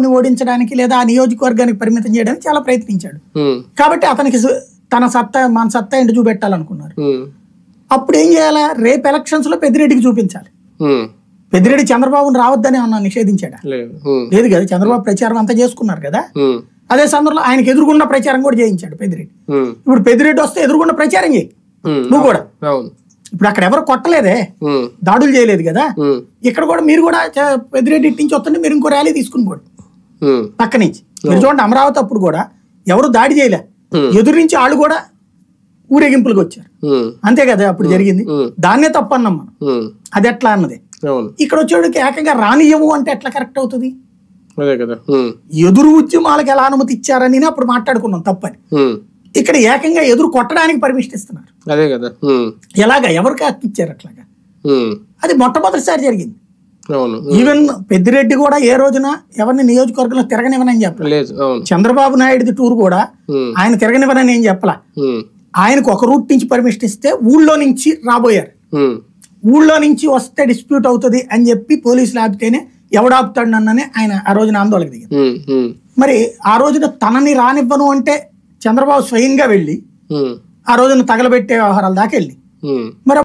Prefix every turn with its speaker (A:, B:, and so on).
A: చంద్రబాబుని ఓడించడానికి లేదా ఆ నియోజకవర్గానికి పరిమితం చేయడానికి చాలా ప్రయత్నించాడు
B: ఉమ్,
A: కాబట్టి అతనికి సు- తన సత్తా మన సత్తా ఏంటి చూపెట్టాలనుకున్నారు
B: ఉమ్,
A: అప్పుడు ఏం చేయాలా రేపు ఎలక్షన్స్ లో పెద్దిరెడ్డికి చూపించాలి
B: ఉమ్,
A: పెద్దిరెడ్డి చంద్రబాబుని రావద్దని అన్న నిషేధించాడా
B: లేదు ఉమ్,
A: లేదు కదా చంద్రబాబు ప్రచారం అంతా చేసుకున్నారు కదా
B: ఉమ్,
A: అదే సందర్భంలో ఆయనకి ఎదురుగుండా ప్రచారం కూడా చేయించాడు పెద్దిరెడ్డి
B: ఉమ్,
A: ఇప్పుడు పెద్దిరెడ్డి వస్తే ఎదురుగుండా ప్రచారం చేయి
B: ఉమ్,
A: నువ్వు కూడా
B: అవును
A: ఇప్పుడు అక్కడ ఎవరు కొట్టలేదే
B: ఉమ్,
A: దాడులు చేయలేదు కదా
B: ఉమ్,
A: ఇక్కడ కూడా మీరు కూడా చ- పెద్దిరెడ్డి ఇటు నుంచి వస్తుంటే మీరు ఇంకో ర్యాలీ తీసుకుని పోండి
B: ఉమ్,
A: పక్క నుంచి మీరు చూడండి అమరావతి అప్పుడు కూడా ఎవరు దాడి చేయలే
B: Hmm.
A: ఎదురు నుంచి వాళ్ళు కూడా ఊరేగింపులకు వచ్చారు
B: ఉమ్,
A: అంతే కదా అప్పుడు జరిగింది
B: Hmm.
A: దాన్నే తప్పన్నాం మనం
B: ఉమ్,
A: అది ఎట్లా అన్నది
B: అవును
A: ఇక్కడ వచ్చేవాడికి ఏకంగా రానియము అంటే ఎట్లా కరెక్ట్ అవుతుంది
B: అదే కదా ఉమ్,
A: ఎదురు ఉద్యమాలకు ఎలా అనుమతి ఇచ్చారని అప్పుడు మాట్లాడుకున్నాం తప్పని
B: ఉమ్,
A: ఇక్కడ ఏకంగా ఎదురు కొట్టడానికి పర్మిషన్ ఇస్తున్నారు
B: అదే కదా ఉమ్,
A: ఎలాగా ఎవరికి హక్కు ఇచ్చారు అట్లాగా
B: ఉమ్,
A: అది మొట్టమొదటిసారి జరిగింది
B: అవును
A: ఈవెన్ పెద్దిరెడ్డి కూడా ఏ రోజున ఎవరిని నియోజకవర్గంలో తిరగనివ్వనని చెప్పలే
B: లేదు అవును
A: చంద్రబాబు నాయుడుది టూర్ కూడా
B: ఉమ్,
A: ఆయన తిరగనివ్వనని ఏం చెప్పలా
B: ఉమ్,
A: ఆయనకు ఒక రూట్ నుంచి పర్మిషన్ ఇస్తే ఊళ్ళో నుంచి రాబోయారు
B: ఉమ్,
A: ఊళ్ళో నుంచి వస్తే డిస్ప్యూట్ అవుతుంది అని చెప్పి పోలీసులు ఆపితేనే ఎవడాపుతాడు నన్ననే ఆయన ఆ రోజున ఆందోళన దిగారు
B: ఉమ్, ఉమ్,
A: మరి ఆ రోజున తనని రానివ్వను అంటే చంద్రబాబు స్వయంగా వెళ్ళి
B: ఉమ్,
A: ఆ రోజున తగలబెట్టే వ్యవహారాల దాకా వెళ్ళి
B: ఉమ్.
A: మరి